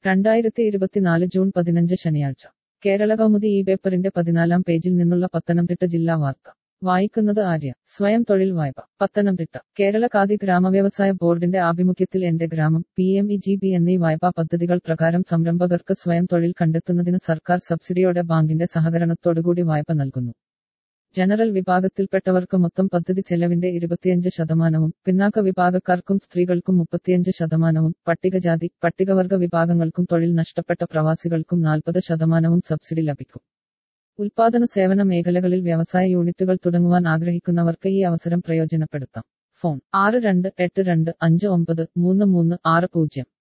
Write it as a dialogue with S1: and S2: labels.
S1: രണ്ടായിരത്തി ഇരുപത്തിനാല് ജൂൺ പതിനഞ്ച് ശനിയാഴ്ച കേരള കൗമുദി ഈ പേപ്പറിന്റെ പതിനാലാം പേജിൽ നിന്നുള്ള പത്തനംതിട്ട ജില്ലാ വാർത്ത വായിക്കുന്നത് ആര്യ സ്വയം തൊഴിൽ വായ്പ പത്തനംതിട്ട കേരള ഖാദി ഗ്രാമവ്യവസായ ബോർഡിന്റെ ആഭിമുഖ്യത്തിൽ എന്റെ ഗ്രാമം P M E G P എന്നീ വായ്പാ പദ്ധതികൾ പ്രകാരം സംരംഭകർക്ക് സ്വയം തൊഴിൽ കണ്ടെത്തുന്നതിന് സർക്കാർ സബ്സിഡിയോടെ ബാങ്കിന്റെ സഹകരണത്തോടുകൂടി വായ്പ നൽകുന്നു ജനറൽ വിഭാഗത്തിൽപ്പെട്ടവർക്ക് മൊത്തം പദ്ധതി ചെലവിന്റെ ഇരുപത്തിയഞ്ച് ശതമാനവും പിന്നാക്ക വിഭാഗക്കാർക്കും സ്ത്രീകൾക്കും മുപ്പത്തിയഞ്ച് ശതമാനവും പട്ടികജാതി പട്ടികവർഗ വിഭാഗങ്ങൾക്കും തൊഴിൽ നഷ്ടപ്പെട്ട പ്രവാസികൾക്കും നാൽപ്പത് ശതമാനവും സബ്സിഡി ലഭിക്കും ഉൽപാദന സേവന മേഖലകളിൽ വ്യവസായ യൂണിറ്റുകൾ തുടങ്ങുവാൻ ആഗ്രഹിക്കുന്നവർക്ക് ഈ അവസരം പ്രയോജനപ്പെടുത്താം ഫോൺ ആറ് രണ്ട് എട്ട് രണ്ട് അഞ്ച് ഒമ്പത് മൂന്ന് മൂന്ന് ആറ് പൂജ്യം